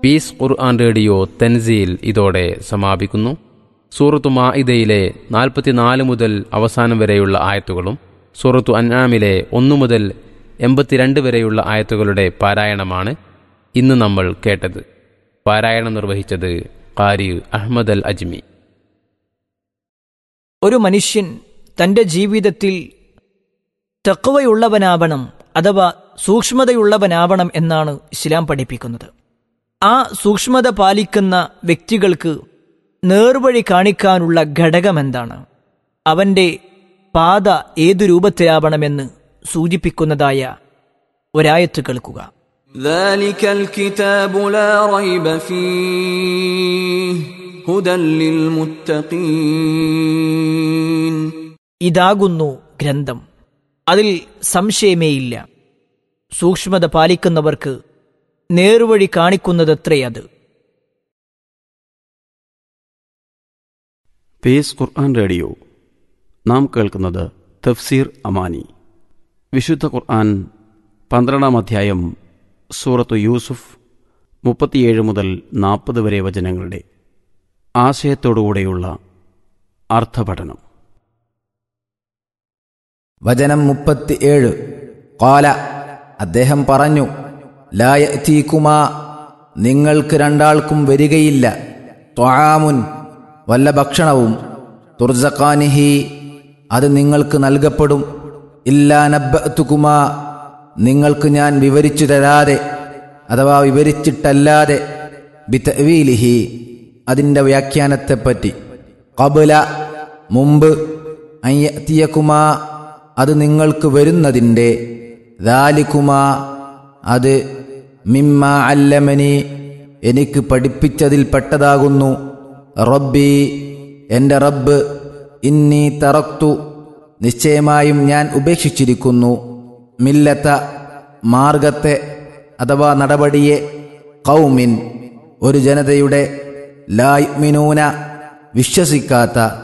piece ഖുർആൻ radio Thanzeel ഇതോടെ സമാപിക്കുന്നു സൂറത്തു മാഇദയിലെ നാൽപ്പത്തിനാല് മുതൽ അവസാനം വരെയുള്ള ആയത്തുകളും സൂറത്തു അൻആമിലെ ഒന്നു മുതൽ എൺപത്തിരണ്ട് വരെയുള്ള ആയത്തുകളുടെ പാരായണമാണ് ഇന്ന് നമ്മൾ കേട്ടത് പാരായണം നിർവഹിച്ചത് കാരി അഹമ്മദ് അൽ അജ്മി ഒരു മനുഷ്യൻ തന്റെ ജീവിതത്തിൽ തെക്കുവയുള്ളവനാവണം അഥവാ സൂക്ഷ്മതയുള്ളവനാവണം എന്നാണ് ഇസ്ലാം പഠിപ്പിക്കുന്നത് ആ സൂക്ഷ്മത പാലിക്കുന്ന വ്യക്തികൾക്ക് നേർവഴി കാണിക്കാനുള്ള ഘടകമെന്താണ് അവന്റെ പാത ഏതു രൂപത്തിലാവണമെന്ന് സൂചിപ്പിക്കുന്നതായ ഒരായത്ത് കേൾക്കുക ذلك الكتاب لا ريب فيه هدى للمتقين ഇതാകുന്നു ഗ്രന്ഥം അതിൽ സംശയമേയില്ല സൂക്ഷ്മത പാലിക്കുന്നവർക്ക് നേർവഴി കാണിക്കുന്നതത്രേ അത് പേസ് ഖുർആൻ റേഡിയോ നാം കേൾക്കുന്നത് തഫ്സീർ അമാനി വിശുദ്ധ ഖുർആൻ പന്ത്രണ്ടാം അധ്യായം സൂറത്തു യൂസുഫ് മുപ്പത്തിയേഴ് മുതൽ നാൽപ്പത് വരെ വചനങ്ങളുടെ ആശയത്തോടുകൂടെയുള്ള അർത്ഥപഠനം വചനം മുപ്പത്തി ഏഴ് കോല അദ്ദേഹം പറഞ്ഞു ലായത്തീക്കുമാ നിങ്ങൾക്ക് രണ്ടാൾക്കും വരികയില്ല ത്വാമുൻ വല്ല ഭക്ഷണവും തുർജക്കാനിഹി അത് നിങ്ങൾക്ക് നൽകപ്പെടും ഇല്ലാ നബ്ബത്തുകുമാ നിങ്ങൾക്ക് ഞാൻ വിവരിച്ചു തരാതെ അഥവാ വിവരിച്ചിട്ടല്ലാതെ ബിതവീലിഹി അതിൻ്റെ വ്യാഖ്യാനത്തെപ്പറ്റി കബുല മുമ്പ് അയ്യത്തിയക്കുമാ അത് നിങ്ങൾക്ക് വരുന്നതിൻ്റെ ദാലിക്കുമാ അത് മിമ്മ അല്ലമനി എനിക്ക് പഠിപ്പിച്ചതിൽപ്പെട്ടതാകുന്നു റബ്ബി എൻ്റെ റബ്ബ് ഇന്നി തറക്തു നിശ്ചയമായും ഞാൻ ഉപേക്ഷിച്ചിരിക്കുന്നു മില്ലത്ത മാർഗത്തെ അഥവാ നടപടിയെ കൗമിൻ ഒരു ജനതയുടെ ലായ്മിനൂന വിശ്വസിക്കാത്ത